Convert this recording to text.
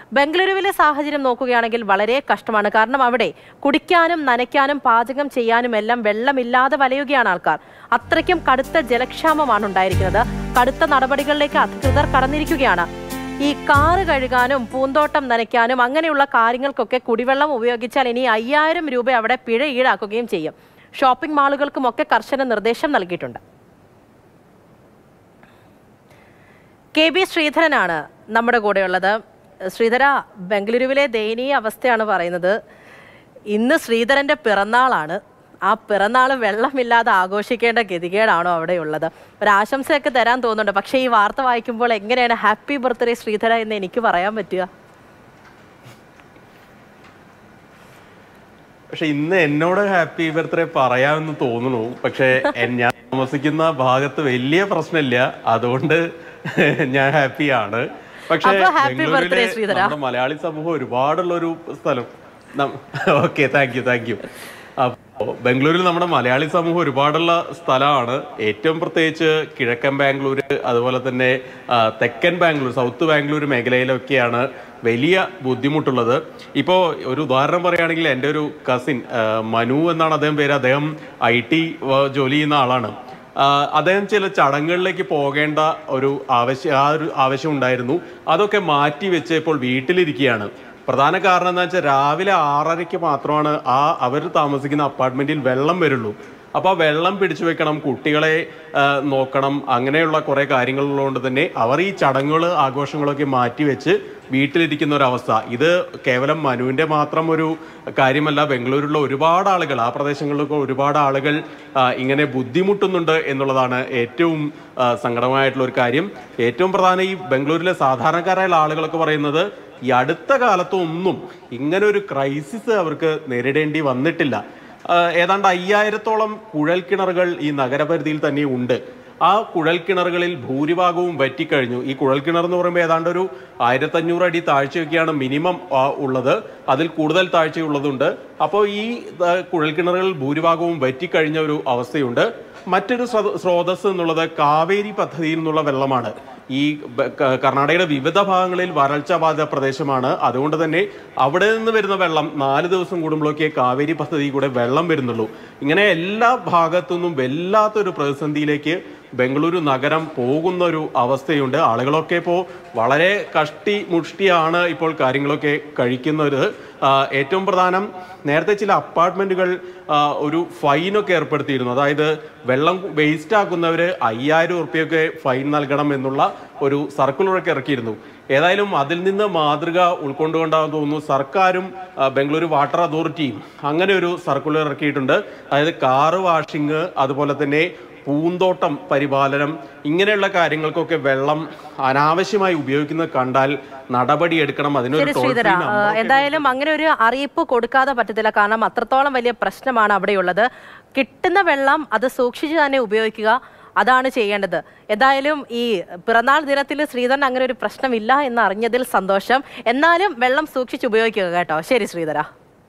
ബംഗളൂരുവിലെ സാഹചര്യം നോക്കുകയാണെങ്കിൽ വളരെ കഷ്ടമാണ് കാരണം അവിടെ കുടിക്കാനും നനയ്ക്കാനും പാചകം ചെയ്യാനും എല്ലാം വെള്ളമില്ലാതെ വലയുകയാണ് ആൾക്കാർ അത്രയ്ക്കും കടുത്ത ജലക്ഷാമമാണ് ഉണ്ടായിരിക്കുന്നത് കടുത്ത നടപടികളിലേക്ക് അധികൃതർ കടന്നിരിക്കുകയാണ് ഈ കാറ് കഴുകാനും പൂന്തോട്ടം നനയ്ക്കാനും അങ്ങനെയുള്ള കാര്യങ്ങൾക്കൊക്കെ കുടിവെള്ളം ഉപയോഗിച്ചാൽ ഇനി അയ്യായിരം രൂപ അവിടെ പിഴ ഈടാക്കുകയും ചെയ്യും ഷോപ്പിംഗ് മാളുകൾക്കുമൊക്കെ കർശന നിർദ്ദേശം നൽകിയിട്ടുണ്ട് കെ ബി ശ്രീധരനാണ് നമ്മുടെ കൂടെയുള്ളത് ശ്രീധര ബംഗളൂരുവിലെ ദയനീയ അവസ്ഥയാണ് പറയുന്നത് ഇന്ന് ശ്രീധരന്റെ പിറന്നാളാണ് ആ പിറന്നാൾ വെള്ളമില്ലാതെ ആഘോഷിക്കേണ്ട ഗതികേടാണോ അവിടെയുള്ളത് ഒരു ആശംസയൊക്കെ തരാൻ തോന്നുന്നുണ്ട് പക്ഷേ ഈ വാർത്ത വായിക്കുമ്പോൾ എങ്ങനെയാണ് ഹാപ്പി ബർത്ത്ഡേ ശ്രീധര എന്ന് എനിക്ക് പറയാൻ പറ്റുക പക്ഷെ ഇന്ന് എന്നോട് ഹാപ്പി ബർത്ത്ഡേ പറയാമെന്ന് തോന്നുന്നു പക്ഷെ എൻ- ഞാൻ താമസിക്കുന്ന ഭാഗത്ത് വലിയ പ്രശ്നമില്ല അതുകൊണ്ട് ഞാൻ ഹാപ്പിയാണ് പക്ഷെ അപ്പൊ happy birthday, ബംഗളൂരിലെ ശ്രീധര. നമ്മുടെ മലയാളി സമൂഹം ഒരുപാടുള്ള ഒരു സ്ഥലം okay thank you thank you അപ്പോൾ ബംഗളൂരിൽ നമ്മുടെ മലയാളി സമൂഹം ഒരുപാടുള്ള സ്ഥലമാണ് ഏറ്റവും പ്രത്യേകിച്ച് കിഴക്കൻ ബാംഗ്ലൂർ അതുപോലെ തന്നെ ആ, തെക്കൻ ബാംഗ്ലൂർ സൗത്ത് ബാംഗ്ലൂർ മേഖലയിലൊക്കെയാണ് വലിയ ബുദ്ധിമുട്ടുള്ളത് ഇപ്പോൾ ഒരു ഉദാഹരണം പറയുകയാണെങ്കിൽ എൻ്റെ ഒരു കസിൻ മനു എന്നാണ് അദ്ദേഹം പേര് അദ്ദേഹം ഐ ടി ജോലി ചെയ്യുന്ന ആളാണ് ആഹ് അദ്ദേഹം ചില ചടങ്ങുകളിലേക്ക് പോകേണ്ട ഒരു ആവശ്യം ആ ഒരു ആവശ്യം ഉണ്ടായിരുന്നു അതൊക്കെ മാറ്റി വെച്ച് ഇപ്പോൾ വീട്ടിലിരിക്കുകയാണ് പ്രധാന കാരണം എന്താ വെച്ചാൽ രാവിലെ ആറരയ്ക്ക് മാത്രമാണ് ആ അവർ താമസിക്കുന്ന അപ്പാർട്ട്മെന്റിൽ വെള്ളം വരുള്ളൂ അപ്പോൾ ആ വെള്ളം പിടിച്ചു വെക്കണം കുട്ടികളെ ആഹ് നോക്കണം അങ്ങനെയുള്ള കുറേ കാര്യങ്ങളുള്ളതുകൊണ്ട് തന്നെ അവർ ഈ ചടങ്ങുകൾ ആഘോഷങ്ങളൊക്കെ മാറ്റിവെച്ച് വീട്ടിലിരിക്കുന്ന ഒരു അവസ്ഥ ഇത് കേവലം മനുവിന്റെ മാത്രം ഒരു കാര്യമല്ല ബംഗളൂരുള്ള ഒരുപാട് ആളുകൾ ആ പ്രദേശങ്ങളിലൊക്കെ ഒരുപാട് ആളുകൾ ആ, ഇങ്ങനെ ബുദ്ധിമുട്ടുന്നുണ്ട് എന്നുള്ളതാണ് ഏറ്റവും ആ, സങ്കടമായിട്ടുള്ള ഒരു കാര്യം ഏറ്റവും പ്രധാനം ഈ ബംഗളൂരിലെ സാധാരണക്കാരായ ആളുകളൊക്കെ പറയുന്നത് ഈ അടുത്ത കാലത്തൊന്നും ഇങ്ങനെ ഒരു ക്രൈസിസ് അവർക്ക് നേരിടേണ്ടി വന്നിട്ടില്ല ആ, ഏതാണ്ട് അയ്യായിരത്തോളം കുഴൽ കിണറുകൾ ഈ നഗരപരിധിയിൽ തന്നെ ഉണ്ട് ആ കുഴൽ കിണറുകളിൽ ഭൂരിഭാഗവും വറ്റിക്കഴിഞ്ഞു ഈ കുഴൽ കിണർ എന്ന് പറയുമ്പോൾ ഏതാണ്ട് ഒരു ആയിരത്തഞ്ഞൂറ് അടി താഴ്ചയൊക്കെയാണ് മിനിമം ആ, ഉള്ളത് അതിൽ കൂടുതൽ താഴ്ചയുള്ളതുണ്ട് അപ്പോൾ ഈ ആ, കുഴൽ കിണറുകളിൽ ഭൂരിഭാഗവും വറ്റിക്കഴിഞ്ഞ ഒരു അവസ്ഥയുണ്ട് മറ്റൊരു സ്രോ- സ്രോതസ് എന്നുള്ളത് കാവേരി പദ്ധതിയിൽ നിന്നുള്ള വെള്ളമാണ് ഈ ബ- ക- കർണാടകയുടെ വിവിധ ഭാഗങ്ങളിൽ വരൾച്ച ബാധിത പ്രദേശമാണ് അതുകൊണ്ട് തന്നെ അവിടെ നിന്ന് വരുന്ന വെള്ളം നാല് ദിവസം കൂടുമ്പോഴൊക്കെ കാവേരി പദ്ധതി കൂടെ വെള്ളം വരുന്നുള്ളൂ ഇങ്ങനെ എല്ലാ ഭാഗത്തുനിന്നും വല്ലാത്തൊരു പ്രതിസന്ധിയിലേക്ക് ബംഗളൂരു നഗരം പോകുന്ന ഒരു അവസ്ഥയുണ്ട് ആളുകളൊക്കെ ഇപ്പോൾ വളരെ കഷ്ടി മുഷ്ടിയാണ് ഇപ്പോൾ കാര്യങ്ങളൊക്കെ കഴിക്കുന്നത് ആ, ഏറ്റവും പ്രധാനം നേരത്തെ ചില അപ്പാർട്ട്മെന്റുകൾ ആ, ഒരു ഫൈനൊക്കെ ഏർപ്പെടുത്തിയിരുന്നു അതായത് വെള്ളം വേസ്റ്റ് ആക്കുന്നവർ അയ്യായിരം ഉറുപ്പ്യൊക്കെ ഫൈൻ നൽകണം എന്നുള്ള ഒരു സർക്കുലറൊക്കെ ഇറക്കിയിരുന്നു ഏതായാലും അതിൽ നിന്ന് മാതൃക ഉൾക്കൊണ്ടുകൊണ്ടാണെന്ന് തോന്നുന്നു സർക്കാരും ആ, ബംഗളൂരു വാട്ടർ അതോറിറ്റിയും അങ്ങനെ ഒരു സർക്കുലർ ഇറക്കിയിട്ടുണ്ട് അതായത് കാറ് വാഷിങ് അതുപോലെ തന്നെ പൂന്തോട്ടം പരിപാലനം ഇങ്ങനെയുള്ള കാര്യങ്ങൾക്കൊക്കെ വെള്ളം അനാവശ്യമായി ഉപയോഗിക്കുന്നത് കണ്ടാൽ നടപടി എടുക്കണം അതിനൊരു ശരി ടോൾ ശ്രീധര ഫ്രീ ആ, നമ്പർ എന്തായാലും അങ്ങനെ ഒരു അറിയിപ്പ് കൊടുക്കാതെ പറ്റത്തില്ല കാരണം അത്രത്തോളം വലിയ പ്രശ്നമാണ് അവിടെയുള്ളത് കിട്ടുന്ന വെള്ളം അത് സൂക്ഷിച്ച് തന്നെ ഉപയോഗിക്കുക അതാണ് ചെയ്യേണ്ടത് എന്തായാലും ഈ പിറന്നാൾ ദിനത്തിൽ ശ്രീധരൻ അങ്ങനെ ഒരു പ്രശ്നമില്ല എന്ന് അറിഞ്ഞതിൽ സന്തോഷം എന്നാലും വെള്ളം സൂക്ഷിച്ച് ഉപയോഗിക്കുക കേട്ടോ ശരി ശ്രീധര